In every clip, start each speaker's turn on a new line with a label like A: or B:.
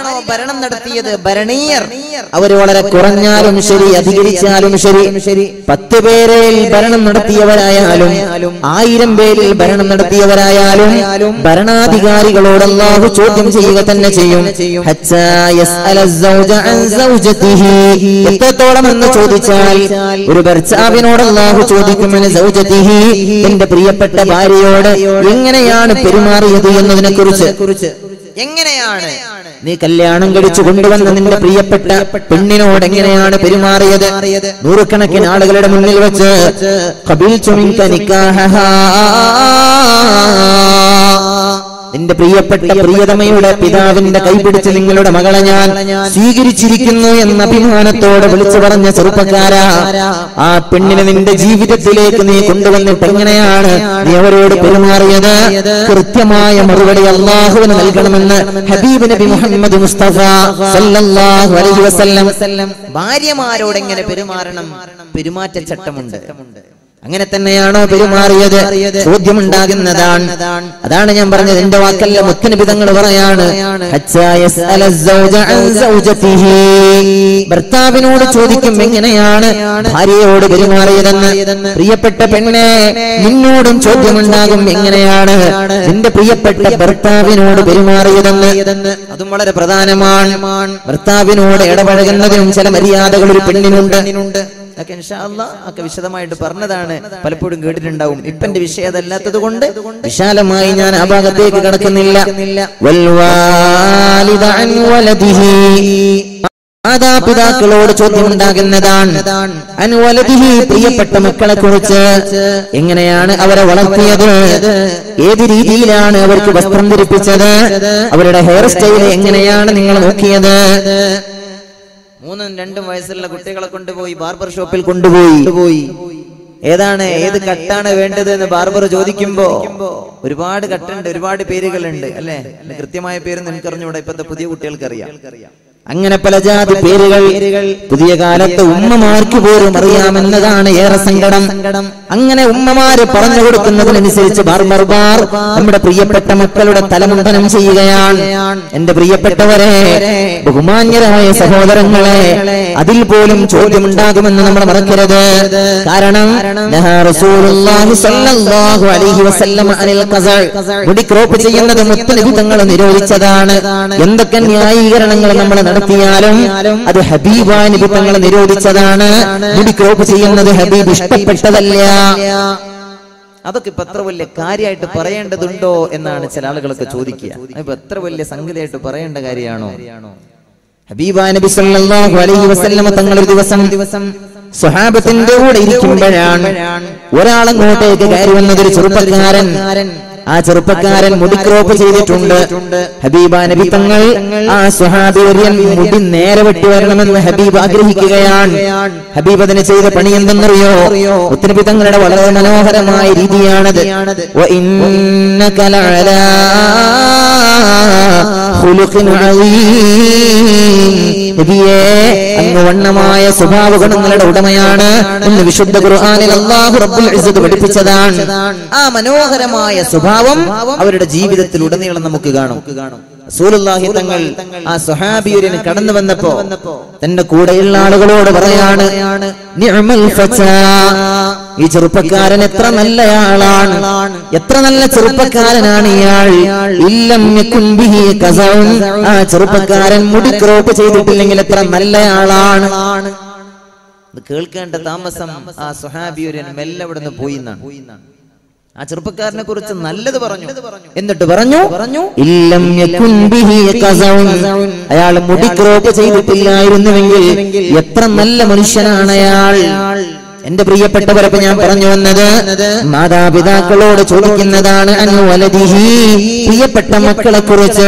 A: ആരിലാണോ ഭരണം നടത്തിയത് ഭരണീയർ
B: അവർ വളരെ കുറഞ്ഞാലും ശരി അധികരിച്ചാലും ശരി ശരി പത്ത് പേരിൽ ഭരണം നടത്തിയവരായാലും ആയിരം പേരിൽ ഭരണം നടത്തിയവരായാലും ഭരണാധികാരികളോട് അള്ളാഹു ചോദ്യം ചെയ്യുക തന്നെ ചെയ്യും ഹച്ചാ യസ്അല الزوج عن زوجته. എത്രത്തോളം എന്ന് ചോദിച്ചാൽ ഒരു ഭർത്താവിനോട് അള്ളാഹു ചോദിക്കും "അൻ സൗജതിഹി." എന്റെ പ്രിയപ്പെട്ട ഭാര്യയോട് എങ്ങനെയാണ് പെരുമാറിയത് എന്നതിനെ കുറിച്ച്
A: എങ്ങനെയാണ്
B: നീ കല്യാണം കഴിച്ചു കൊണ്ടുവന്ന നിന്റെ പ്രിയപ്പെട്ട പെണ്ണിനോട് എങ്ങനെയാണ് പെരുമാറിയത് നൂറുകണക്കിന് ആളുകളുടെ മുന്നിൽ വെച്ച് ഖബീൽതു മിൻക നിക്കാഹഹാ. നിന്റെ പ്രിയപ്പെട്ട പ്രിയതമയുടെ പിതാവിന്റെ കൈപിടിച്ച് നിങ്ങളുടെ മകളെ ഞാൻ സ്വീകരിച്ചിരിക്കുന്നു എന്ന അഭിമാനത്തോടെ വിളിച്ചു പറഞ്ഞ ചെറുപ്പക്കാരാ ആ പെണ്ണിനെ നിന്റെ ജീവിതത്തിലേക്ക് നീ കൊണ്ടുവന്നിട്ട് എങ്ങനെയാണ് നീ അവരോട് പെരുമാറിയത് കൃത്യമായ മറുപടി അള്ളാഹുവിന് നൽകണമെന്ന് ഹബീബ് നബി മുഹമ്മദ് മുസ്തഫ സല്ലല്ലാഹു അലൈഹി വസല്ലം
A: ഭാര്യമാരോട് എങ്ങനെ പെരുമാറണം പെരുമാറ്റച്ചട്ടമുണ്ട്
B: അങ്ങനെ തന്നെയാണോ പെരുമാറിയത് ചോദ്യമുണ്ടാകുന്നതാണ് അതാണ് ഞാൻ പറഞ്ഞത് എന്റെ വാക്കല്ല മുത്തനബിതങ്ങൾ പറയാണ് ഹച്ചാ യസ്അല الزوج عن زوجته. ഭർത്താവിനോട് ചോദിക്കും എങ്ങനെയാണ് ഭാര്യയോട് പെരുമാറിയതെന്ന് പ്രിയപ്പെട്ട പെണ്ണെ നിന്നോടും ചോദ്യമുണ്ടാകും എങ്ങനെയാണ് നിന്റെ പ്രിയപ്പെട്ട ഭർത്താവിനോട് പെരുമാറിയതെന്ന് അതും വളരെ പ്രധാനമാണ് ഭർത്താവിനോട് ഇടപഴകുന്നതിനും ചില മര്യാദകൾ ഒരു പെണ്ണിനുണ്ട്
A: അതൊക്കെ ഇൻഷാ അല്ലാ ഒക്കെ വിശദമായിട്ട് പറഞ്ഞതാണ് പലപ്പോഴും കേട്ടിട്ടുണ്ടാവും ഇപ്പൊ എന്റെ വിഷയം അതല്ലാത്തത് കൊണ്ട്
B: വിശാലമായി ഞാൻ ആ ഭാഗത്തേക്ക് കടക്കുന്നില്ല വൽവാലിദ അൻ വലദിഹി. മാതാപിതാക്കളോട് ചോദ്യമുണ്ടാകുന്നതാണ് അനുവലതിഹി പ്രിയപ്പെട്ട മക്കളെ കുറിച്ച് എങ്ങനെയാണ് അവരെ വളർത്തിയത് ഏത് രീതിയിലാണ് അവർക്ക് വസ്ത്രം ധരിപ്പിച്ചത് അവരുടെ ഹെയർ സ്റ്റൈൽ എങ്ങനെയാണ് നിങ്ങൾ നോക്കിയത്
A: മൂന്നും രണ്ടും വയസ്സുള്ള കുട്ടികളെ കൊണ്ടുപോയി ബാർബർ ഷോപ്പിൽ കൊണ്ടുപോയി ഏതാണ് ഏത് കട്ടാണ് വേണ്ടത് എന്ന് ബാർബർ ചോദിക്കുമ്പോ ഒരുപാട് കട്ടുണ്ട് ഒരുപാട് പേരുകളുണ്ട് അല്ലെ അതിന്റെ കൃത്യമായ പേരൊന്നും എനിക്കറിഞ്ഞൂടെ ഇപ്പത്തെ പുതിയ കുട്ടികൾക്ക് അറിയാം
B: അങ്ങനെ പല ജാതി പേരുകൾ പുതിയ കാലത്ത് ഉമ്മമാർക്ക് പോലും അറിയാമെന്നതാണ് ഏറെ സങ്കടം അങ്ങനെ ഉമ്മമാര് പറഞ്ഞു കൊടുക്കുന്നതിനനുസരിച്ച് ബാർബർ ബാർ നമ്മുടെ പ്രിയപ്പെട്ട മക്കളുടെ തലമുണ്ടനം ചെയ്യുകയാണ് എന്റെ പ്രിയപ്പെട്ടവരെ ബഹുമാന്യരായ സഹോദരങ്ങളെ അതിൽ പോലും ചോദ്യമുണ്ടാകുമെന്ന് നമ്മൾ മറക്കരുത് കാരണം നഹാ റസൂലുള്ളാഹി സ്വല്ലല്ലാഹു അലൈഹി വസല്ലം അനിൽ ഖസൽ മുടി ക്രോപ്പ് ചെയ്യുന്നത് മുത്തനബി തങ്ങൾ നിരോധിച്ചതാണ് എന്തൊക്കെ ന്യായീകരണങ്ങൾ നമ്മൾ നടത്തിയാലും അത് ഹബീബായ നബി തങ്ങൾ നിരോധിച്ചതാണ് മുടി ക്രോപ്പ് ചെയ്യുന്നത് ഹബീബ് ഇഷ്ടപ്പെട്ടതല്ല
A: അതൊക്കെ ഇപ്പൊ എത്ര വലിയ കാര്യമായിട്ട് പറയേണ്ടതുണ്ടോ എന്നാണ് ചില ആളുകളൊക്കെ ചോദിക്കുക ഇപ്പൊ എത്ര വലിയ സംഗതിയായിട്ട് പറയേണ്ട കാര്യമാണോ
B: ഹബീബായ നബി സല്ലല്ലാഹു അലൈഹി വസല്ലം തങ്ങൾ ഒരു ദിവസം ദിവസം സ്വഹാബത്തിന്റെ കൂടെ ഇരിക്കുമ്പോഴാണ് ഒരാളങ്ങോട്ടേക്ക് കയറി വന്നതൊരു ചെറുപ്പക്കാരൻ ആ ചെറുപ്പക്കാരൻ മുടി ക്രോപ്പ് ചെയ്തിട്ടുണ്ട് ഹബീബ നബി തങ്ങൾ ആ സ്വഹാബിയൻ മുടി നേരെ വെട്ടി വരണമെന്ന് ഹബീബ് ആഗ്രഹിക്കുകയാണ് ഹബീബ് അതിന് ചെയ്ത പണി എന്തെന്നറിയോ ഉത്തരബി തങ്ങളുടെ വളരെ മനോഹരമായ രീതിയാണത് വ ഇന്നക ലഅലാ ഖുലുഖിൻ അളീം. നബിയേ അങ്ങ് വണ്ണമായ സ്വഭാവ ഗുണങ്ങളുടെ ഉടമയാണ് എന്ന് വിശുദ്ധ ഖുർആനിൽ അല്ലാഹു റബ്ബുൽ ഇസ്സത്ത് പഠിപ്പിച്ചതാണ്
A: ആ മനോഹരമായ സ്വഭാവം അവരുടെ ജീവിതത്തിൽ ഉടനീളം നമുക്ക് കാണും റസൂലുള്ളാഹി തങ്ങൾ ആ സ്വഹാബിയുരിന് കടന്നു വന്നപ്പോ
B: തന്റെ കൂടെയുള്ള ആളുകളോട് പറയാണ് നിഅമൽ ഫതാ. ഈ ചെറുപ്പക്കാരൻ എത്ര നല്ലയാളാണ് എത്ര നല്ല ചെറുപ്പക്കാരനാണ് ഇയാൾ ഇല്ലം യകുൻ ബിഹി കസഉൻ. ആ ചെറുപ്പക്കാരൻ മുടി ക്രോപ്പ് ചെയ്തിട്ടില്ലെങ്കിൽ എത്ര നല്ലയാളാണ്
A: ഇത് കേൾക്കേണ്ട താമസം ആ സ്വഹാബിയുരൻ മെല്ലെ അവിടെ നിന്ന് പോയി എന്നാണ് ആ ചെറുപ്പക്കാരനെ കുറിച്ച് നല്ലത് പറഞ്ഞു
B: എന്നിട്ട് പറഞ്ഞു പറഞ്ഞു ഇല്ലം യകുൻ ബിഹി കസഉൻ. അയാൾ മുടി ക്രോപ്പ് ചെയ്തിട്ടില്ലായിരുന്നുവെങ്കിൽ എത്ര നല്ല മനുഷ്യനാണ് അയാൾ എന്റെ പ്രിയപ്പെട്ടവരൊക്കെ ഞാൻ പറഞ്ഞു വന്നത് മാതാപിതാക്കളോട് ചോദിക്കുന്നതാണ് അൻ വലദിഹി പ്രിയപ്പെട്ട മക്കളെ കുറിച്ച്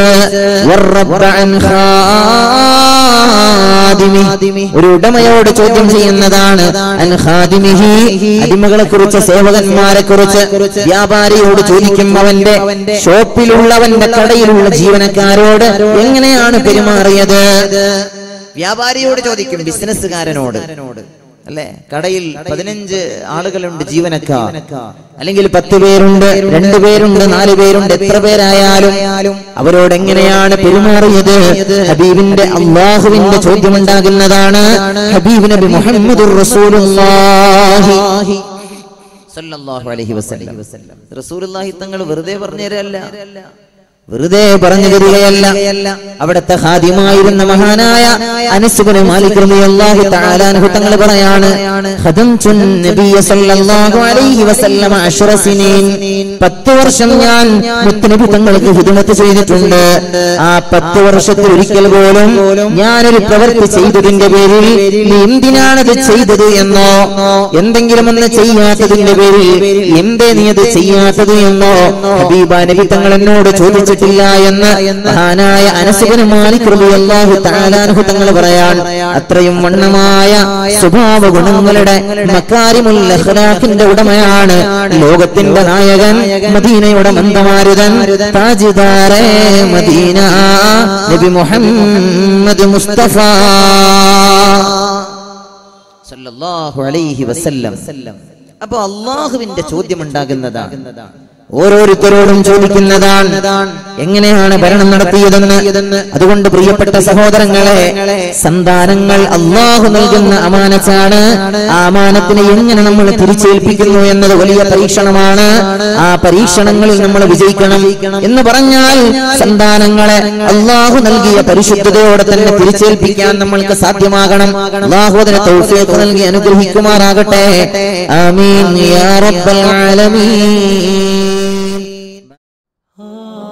B: ഒരു ഉടമയോട് ചോദ്യം ചെയ്യുന്നതാണ് അൻ ഖാദിമിഹി അടിമകളെ കുറിച്ച് സേവകന്മാരെ കുറിച്ച് വ്യാപാരിയോട് ചോദിക്കും അവന്റെ ഷോപ്പിലുള്ളവന്റെ കടയിലുള്ള ജീവനക്കാരോട് എങ്ങനെയാണ് പെരുമാറിയത്
A: വ്യാപാരിയോട് ചോദിക്കും ബിസിനസ്സുകാരനോട് അല്ലെ കടയിൽ പതിനഞ്ച് ആളുകളുണ്ട് ജീവനക്കാർ
B: അല്ലെങ്കിൽ പത്ത് പേരുണ്ട് രണ്ടു പേരുണ്ട് നാല് പേരുണ്ട് എത്ര പേരായാലും അവരോട് എങ്ങനെയാണ് പെരുമാറിയത് ഹബീബിന്റെ അള്ളാഹുവിന്റെ ചോദ്യമുണ്ടാകുന്നതാണ് ഹബീബ് നബി മുഹമ്മദ് റസൂലുള്ളാഹി
A: സല്ലല്ലാഹു അലൈഹി വസല്ലം റസൂലുള്ളാഹി തങ്ങൾ വെറുതെ പറഞ്ഞു തരല്ല
B: വെറുതെ പറഞ്ഞു തരികയല്ല അവിടുത്തെ ഹാദ്യമായിരുന്ന മഹാനായ അനസുബിന് മാലിക് റളിയല്ലാഹു തആല അൻഹു തങ്ങൾ പറയാണ് ഖദംതു നബിയ സല്ലല്ലാഹു അലൈഹി വസല്ലം അശ്റ സിനീൻ 10 വർഷം ഞാൻ മുത്തനബി തങ്ങൾക്ക് ഹിദ്മത്ത് ചെയ്തിട്ടുണ്ട് ആ 10 വർഷത്തിൽ ഒരിക്കൽ പോലും ഞാനൊരു പ്രവൃത്തി ചെയ്തതിന്റെ പേരിൽ നീ എന്തിനാണത് ചെയ്തത് എന്നോ എന്തെങ്കിലും ഒന്ന് ചെയ്യാത്തതിന്റെ പേരിൽ എന്തേ നീ അത് ചെയ്യാത്തത് എന്നോ ഹബീബ നബി തങ്ങൾ എന്നോട് ചോദിച്ചിട്ടില്ല എന്ന് മഹാനായ അനസുബന് മാലിക് റളിയല്ലാഹു തആല അൻഹു തങ്ങൾ പറയാൻ അത്രയും വണ്ണമായ സ്വഭാവ ഗുണങ്ങളുടെ മക്കാരിമുൽ അഖ്ലാഖിന്റെ ഉടമയാണ് ലോകത്തിന്റെ നായകൻ മദീനയുടെ മന്ദമാരുതൻ താജിദാറെ മദീന നബി മുഹമ്മദ് മുസ്തഫ
A: സല്ലല്ലാഹു അലൈഹി വസല്ലം അപ്പൊ അള്ളാഹുവിന്റെ ചോദ്യം ഉണ്ടാകുന്നതാണ്
B: ഓരോരുത്തരോടും ചോദിക്കുന്നതാണ് എങ്ങനെയാണ് ഭരണം നടത്തിയതെന്ന് അതുകൊണ്ട് പ്രിയപ്പെട്ട സഹോദരങ്ങളെ സന്താനങ്ങൾ അള്ളാഹു നൽകുന്ന അമാനത്താണ് ആ അമാനത്തിനെ എങ്ങനെ നമ്മൾ തിരിച്ചേൽപ്പിക്കുന്നു എന്നത് വലിയ പരീക്ഷണമാണ് ആ പരീക്ഷണങ്ങളിൽ നമ്മൾ വിജയിക്കണം എന്ന് പറഞ്ഞാൽ സന്താനങ്ങളെ അള്ളാഹു നൽകിയ പരിശുദ്ധതയോടെ തന്നെ തിരിച്ചേൽപ്പിക്കാൻ നമ്മൾക്ക് സാധ്യമാകണം അള്ളാഹു അതിനെ തൗഫീഖ് നൽകി അനുഗ്രഹിക്കുമാറാകട്ടെ ആമീൻ യാ റബ്ബൽ ആലമീൻ